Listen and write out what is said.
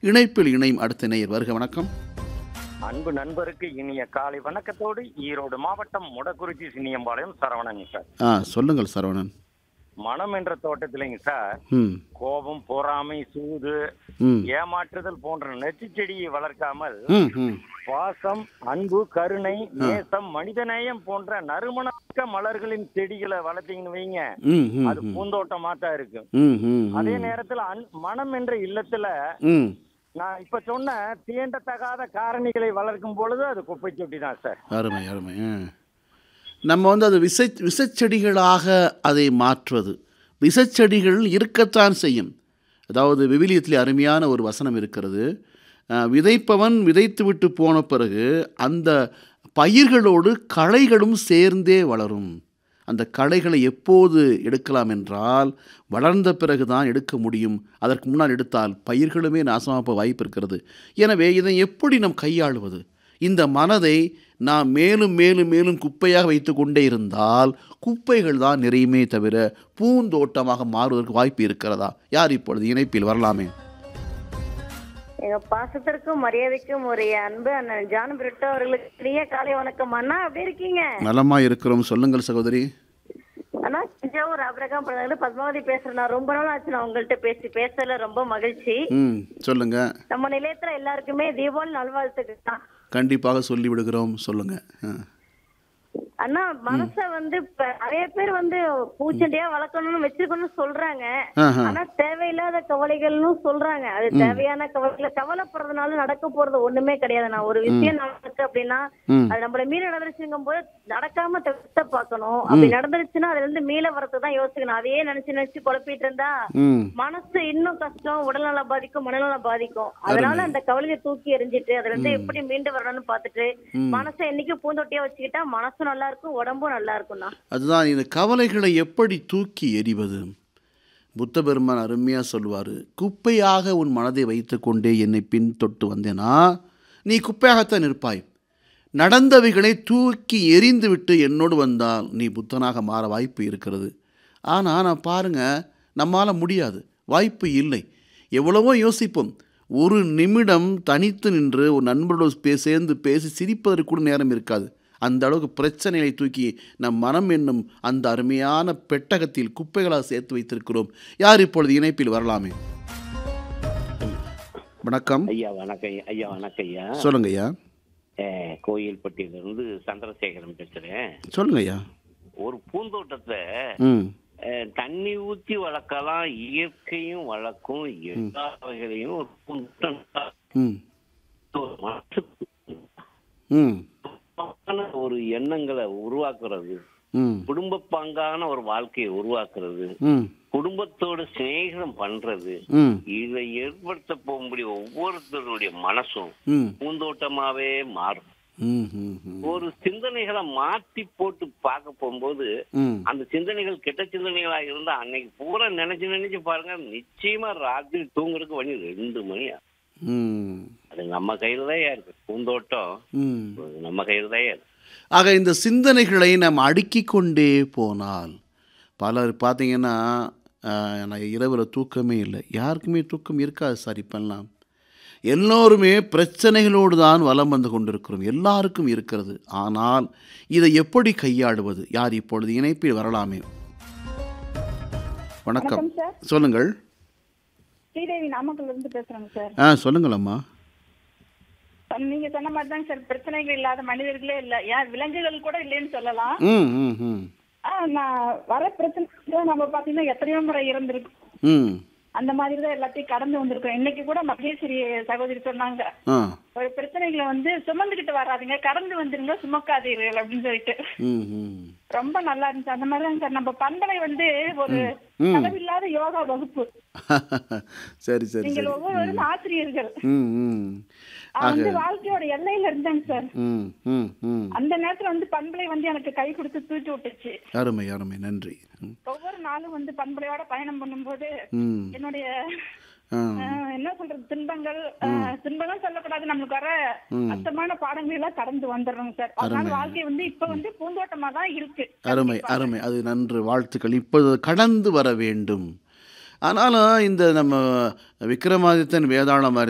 இணைப்பில் இணையும் அடுத்த நேயர் வருக வணக்கம் அன்பு நண்பருக்கு இனிய காலை வணக்கத்தோடு ஈரோடு மாவட்டம் முடக்குறிச்சி சின்னியம்பாளையம் சரவணன் சார் ஆ சொல்லுங்கள் சரவணன் மனம் என்ற தோட்டத்திலைங்க சார் ம் கோபம் பொறாமை சூது ம் ஏமாற்றுதல் போன்ற நெற்றி செடியை வளர்க்காமல் ம் ம் பாசம் அன்பு கருணை நேசம் மனிதநேயம் போன்ற நறுமணக்க மலர்களின் செடிகளை வளர்த்தீங்கன்னு வைங்க ம் ம் அது பூந்தோட்டமா தான் இருக்கும் ம் ம் அதே நேரத்துல அன் மனம் என்ற இல்லத்துல ம் நான் இப்ப சொன்ன தீண்டத்தகாத காரணிகளை வளர்க்கும் பொழுது அது குப்பை தொட்டி தான் சார் அருமை அருமை ஆ. நம்ம வந்து அது விசை விசைச்செடிகளாக அதை மாற்றுவது விசைச்செடிகள் இருக்கத்தான் செய்யும் அதாவது விவிலியத்தில் அருமையான ஒரு வசனம் இருக்கிறது ஆ, விதைப்பவன் விதைத்து விட்டு போன பிறகு அந்த பயிர்களோடு களைகளும் சேர்ந்தே வளரும் அந்த களைகளை எப்போது எடுக்கலாம் என்றால் வளர்ந்த பிறகு தான் எடுக்க முடியும் அதற்கு முன்னால் எடுத்தால் பயிர்களுமே நாசமாக வாய்ப்பு இருக்கிறது எனவே இதை எப்படி நாம் கையாளுவது இந்த மனதை நாம் மேலும் மேலும் மேலும் குப்பையாக வைத்து கொண்டே இருந்தால் குப்பைகள் தான் நிறையுமே தவிர பூந்தோட்டமாக மாறுவதற்கு வாய்ப்பு இருக்கிறதா யார் இப்பொழுது இணைப்பில் வரலாமே எங்க பாசத்திற்கும் மரியாதைக்கும் உரிய அன்பு அண்ணன் ஜான் பிரிட்டோ அவர்களுக்கு பெரிய காலை வணக்கம் அண்ணா எப்படி இருக்கீங்க நலமா இருக்கிறோம் சொல்லுங்கள் சகோதரி அண்ணா தஞ்சாவூர் அபிரகாம் பிரதமர் பத்மாவதி பேசுறேன் நான் ரொம்ப நாள் ஆச்சு நான் உங்கள்கிட்ட பேசி பேசல ரொம்ப மகிழ்ச்சி ம் சொல்லுங்க நம்ம நிலையத்துல எல்லாருக்குமே தீபாவளி நல்வாழ்த்துக்கள் தான் கண்டிப்பாக சொல்லி விடுகிறோம் சொல்லுங்க ஆ. அண்ணா மனச வந்து இப்ப நிறைய பேர் வந்து பூச்செடியா வளர்க்கணும்னு வச்சிருக்கணும்னு சொல்றாங்க ஆஹா. ஆனா தேவையில்லாத கவலைகள்னு சொல்றாங்க அது தேவையான கவலைகளை கவலைப்படுறதுனால நடக்க போறது ஒண்ணுமே கிடையாது நான் ஒரு விஷயம் நடக்கு அப்படின்னா ம். அது நம்மள மீறி நடந்துருச்சுங்கும் போது நடக்காம தவிர்த்த பார்க்கணும் அப்படி நடந்துருச்சுன்னா அதுல இருந்து மீள வரதுக்கு தான் யோசிக்கணும் அதையே நினைச்சு நினைச்சு குழப்பிட்டு இருந்தா ம் மனசு இன்னும் கஷ்டம் உடல்நலம் பாதிக்கும் மனநலம் பாதிக்கும் அதனால அந்த கவலையை தூக்கி எறிஞ்சிட்டு அதுல இருந்து எப்படி மீண்டு வரணும்னு பார்த்துட்டு மனசை என்னைக்கும் பூந்தொட்டியா வச்சுக்கிட்டா மனசும் நல்லா இருக்கும் உடம்பும் நல்லா இருக்கும்ண்ணா அதுதான் இந்த கவலைகளை எப்படி தூக்கி எறிவது புத்த பெருமான் அருமையாக சொல்வார் குப்பையாக உன் மனதை வைத்துக்கொண்டே என்னை பின் தொட்டு வந்தேனா நீ குப்பையாகத்தான் இருப்பாய் நடந்தவைகளை தூக்கி எறிந்துவிட்டு என்னோடு வந்தால் நீ புத்தனாக மாற வாய்ப்பு இருக்கிறது ஆனால் நான் பாருங்கள் நம்மால் முடியாது வாய்ப்பு இல்லை எவ்வளவோ யோசிப்போம் ஒரு நிமிடம் தனித்து நின்று ஒரு நண்பர்களோடு பே சேர்ந்து பேசி சிரிப்பதற்கு கூட நேரம் இருக்காது அந்த அளவுக்கு பிரச்சனைகளை தூக்கி நம் மனம் என்னும் அந்த அருமையான பெட்டகத்தில் குப்பைகளாக சேர்த்து வைத்திருக்கிறோம் யார் இப்பொழுது இணைப்பில் வரலாமே வணக்கம் ஐயா வணக்கம் ஐயா. ஐயா வணக்கம் ஐயா சொல்லுங்க ஐயா அஹ், கோயில்பட்டியிலிருந்து சந்திரசேகரன் பேசுறேன் சொல்லுங்க ஐயா ஒரு பூந்தோட்டத்தை ம் அஹ், தண்ணி ஊத்தி வளர்க்கலாம் இயற்கையும் வளர்க்கும் எல்லா வகைகளையும் ஒரு பூந்தோட்டம் ம் ஒரு மனசுக்கு ம் சுத்தமான ஒரு எண்ணங்களை உருவாக்குறது ம் குடும்ப பாங்கான ஒரு வாழ்க்கையை உருவாக்குறது ம் குடும்பத்தோட சிநேகம் பண்றது ம் இதை ஏற்படுத்த போகும்படி ஒவ்வொருத்தருடைய மனசும் ம் பூந்தோட்டமாவே மாறும் ம் ம் ம் ஒரு சிந்தனைகளை மாத்தி போட்டு பார்க்க போகும்போது ம் அந்த சிந்தனைகள் கெட்ட சிந்தனைகளா இருந்தா அன்னைக்கு பூரா நினைச்சு நினைச்சு பாருங்க நிச்சயமா ராத்திரி தூங்குறதுக்கு மணி ரெண்டு மணி ஆகும். ம் அது நம்ம கையில தான் இருக்கு பூந்தோட்டம் ம் நம்ம கையில தான் இருக்கு ஆக இந்த சிந்தனைகளை நாம் அடுக்கிக் கொண்டே போனால் பலர் பார்த்தீங்கன்னா ஆஹ், எனக்கு இரவில் தூக்கமே இல்லை யாருக்குமே தூக்கம் இருக்காது சார் இப்பெல்லாம் எல்லோருமே பிரச்சனைகளோடு தான் வலம் வந்து கொண்டிருக்கிறோம் எல்லாருக்கும் இருக்கிறது ஆனால் இதை எப்படி கையாளுவது யார் இப்பொழுது இணைப்பில் வரலாமே வணக்கம் சார் சொல்லுங்கள் ஸ்ரீதேவி நாமக்கல்ல இருந்து பேசுறேங்க சார் ஆ சொல்லுங்கள் அம்மா நீங்க சொன்ன மாதிரி தான் சார் பிரச்சனைகள் இல்லாத மனிதர்களே இல்ல ஏன் விலங்குகள் கூட இல்லைன்னு சொல்லலாம் ம் ம் ம் ஆ, நான் வர பிரச்சனை நம்ம பாத்தீங்கன்னா எத்தனையோ முறை இருந்திருக்கு ம் அந்த மாதிரி தான் எல்லாத்தையும் கடந்து வந்திருக்கோம் இன்னைக்கு கூட மகேஸ்வரி சகோதரி சொன்னாங்க ஆ ஒரு பிரச்சனைகளை வந்து சுமந்துகிட்டு வராதீங்க கடந்து வந்துருங்க சுமக்காதீர்கள் அப்படின்னு சொல்லிட்டு ம் ம் ரொம்ப நல்லா இருந்துச்சு அந்த மாதிரி தான் சார் நம்ம பண்பலை வந்து ஒரு ம். அளவில்லாத யோகா வகுப்பு சரி சரி நீங்கள் சரி ஒவ்வொருவரும் ஆசிரியர்கள் ம் ம் அது வந்து வாழ்க்கையோட எல்லையில இருந்தாங்க சார் ம் ம் ம் அந்த நேரத்துல வந்து பண்பலை வந்து எனக்கு கை கொடுத்து தூக்கி விட்டுச்சு அருமை அருமை நன்றி ம், ஒவ்வொரு நாளும் வந்து பண்பலையோட பயணம் பண்ணும்போது ம் என்னுடைய ஆ அஹ், என்ன சொல்றது துன்பங்கள் அஹ், துன்பங்கள் சொல்லக்கூடாது நம்மளுக்கு வர அர்த்தமான பாடங்கள் எல்லாம் கடந்து வந்துடுறோம் சார் அதனால வாழ்க்கை வந்து இப்ப வந்து பூந்தோட்டமா தான் இருக்கு அருமை அருமை அது நன்று வாழ்த்துக்கள் இப்போது கடந்து வர வேண்டும் ஆனாலும் இந்த நம்ம விக்ரமாதித்தன் வேதாளம்